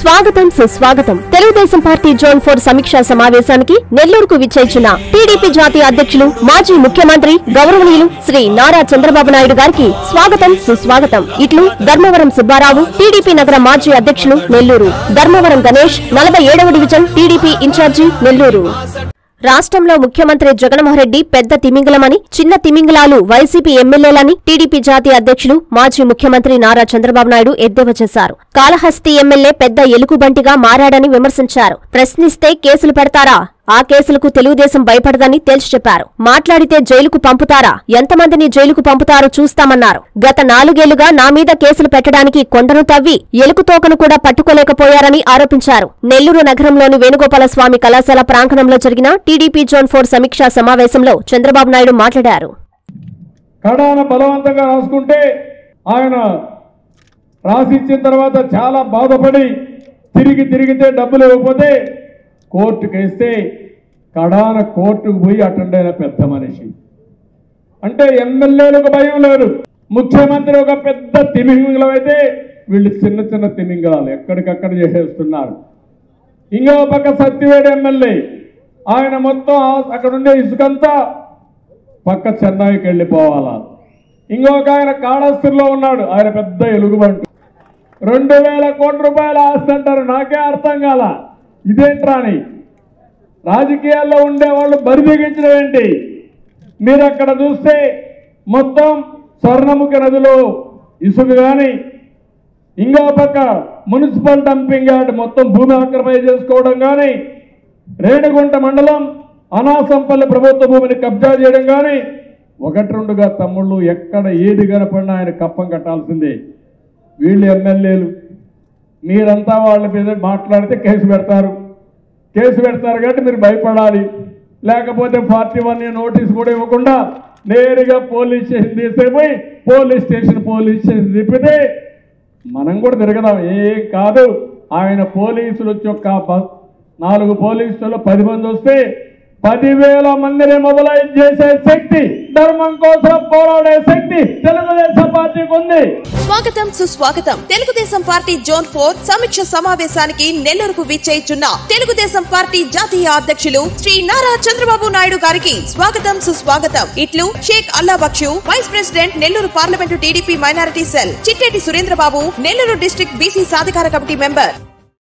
స్వాగతం సుస్వాగతం Telugu Desam party zone four సమీక్షా సమావేశానికి నెల్లూరుకు విచ్చేసిన టీడీపీ జాతీయ అధ్యక్షులు మాజీ ముఖ్యమంత్రి గౌరవనీయులు శ్రీ నారా చంద్రబాబు నాయుడు గారికి స్వాగతం సుస్వాగతం ఇట్లు ధర్మవరం సుబ్బారావు టీడీపీ నగర మాజీ అధ్యక్షులు నెల్లూరు ధర్మవరం గణేష్ నలభై ఏడవ డివిజన్ టీడీపీ ఇన్ఛార్జి నెల్లూరు రాష్ట్రంలో ముఖ్యమంత్రి జగన్మోహన్ రెడ్డి పెద్ద తిమింగలమని చిన్న తిమింగలాలు వైసీపీ ఎమ్మెల్యేలని టీడీపీ జాతీయ అధ్యక్షులు మాజీ ముఖ్యమంత్రి నారా చంద్రబాబు నాయుడు ఎద్దేవా చేశారు కాళహస్తి ఎమ్మెల్యే పెద్ద ఎలుగుబంటిగా మారాడని విమర్శించారు ప్రశ్నిస్తే కేసులు పెడతారా ఆ కేసులకు తెలుగుదేశం భయపడదని తేల్చి చెప్పారు మాట్లాడితే జైలుకు పంపుతారా ఎంతమందిని జైలుకు పంపుతారో చూస్తామన్నారు గత నాలుగేళ్లుగా నా మీద కేసులు పెట్టడానికి కొండను తవ్వి ఎలుకు తోకను కూడా పట్టుకోలేకపోయారని ఆరోపించారు నెల్లూరు నగరంలోని వేణుగోపాల స్వామి కళాశాల ప్రాంగణంలో జరిగిన టీడీపీ జోన్ ఫోర్ సమీక్షా సమావేశంలో చంద్రబాబు నాయుడు మాట్లాడారు కడాన బలవంతంగా రాసుకుంటే ఆయన రాసిచ్చిన తర్వాత చాలా బాధపడి తిరిగి తిరిగితే డబ్బులు ఇవ్వకపోతే కోర్టుకు వేస్తే కడాన కోర్టుకు పోయి అటెండ్ అయిన పెద్ద మనిషి అంటే ఎమ్మెల్యేలకు భయం లేదు ముఖ్యమంత్రి ఒక పెద్ద తిమింగలం అయితే వీళ్ళు చిన్న చిన్న తిమింగలాలు ఎక్కడికక్కడ చేసేస్తున్నారు ఇంకో పక్క సత్యవేడు ఎమ్మెల్యే ఆయన మొత్తం ఆ- అక్కడ ఉండే ఇసుకంతా పక్క చెన్నైకి వెళ్ళిపోవాలా ఇంకొక ఆయన కాళహస్తిలో ఉన్నాడు ఆయన పెద్ద ఎలుగుబంటు రెండు వేల కోట్ల రూపాయల ఆస్తి అంటారు నాకే అర్థం కాల ఇదేంట్రా అని రాజకీయాల్లో ఉండేవాళ్ళు బరిదిగించడం ఏంటి మీరు అక్కడ చూస్తే మొత్తం స్వర్ణముఖ నదిలో ఇసుక కానీ ఇంకో పక్క మున్సిపల్ డంపింగ్ యార్డ్ మొత్తం భూమి ఆక్రమణ చేసుకోవడం కానీ రేణిగుంట మండలం అనాసంపల్లి ప్రభుత్వ భూమిని కబ్జా చేయడం కానీ ఒకటి రెండుగా తమ్ముళ్ళు ఎక్కడ ఏది కనపడినా ఆయన కప్పం కట్టాల్సిందే వీళ్ళు ఎమ్మెల్యేలు మీరంతా వాళ్ళ మీద మాట్లాడితే కేసు పెడతారు కేసు పెడతారు కాబట్టి మీరు భయపడాలి లేకపోతే పార్టీ వన్ నోటీస్ కూడా ఇవ్వకుండా నేరుగా పోలీస్ స్టేషన్ తీసుకుపోయి పోలీస్ స్టేషన్ పోలీస్ స్టేషన్ తిప్పితే మనం కూడా తిరగదాం ఏం కాదు ఆయన పోలీసులు వచ్చి ఒక బ- నాలుగు పోలీసులు పది మంది వస్తే పదివేల మందిని మొబలైజ్ చేసే శక్తి ధర్మం కోసం పోరాడే శక్తి తెలుగుదేశం పార్టీకి ఉంది స్వాగతం సుస్వాగతం తెలుగుదేశం పార్టీ జోన్ ఫోర్ సమీక్ష సమావేశానికి నెల్లూరుకు విచ్చేయిచున్న తెలుగుదేశం పార్టీ జాతీయ అధ్యక్షులు శ్రీ నారా చంద్రబాబు నాయుడు గారికి స్వాగతం సుస్వాగతం ఇట్లు Shaik Allah Baksh vice president Nellore parliament TDP minority cell Chitteti Surendrababu Nellore district BC సాధికార కమిటీ మెంబర్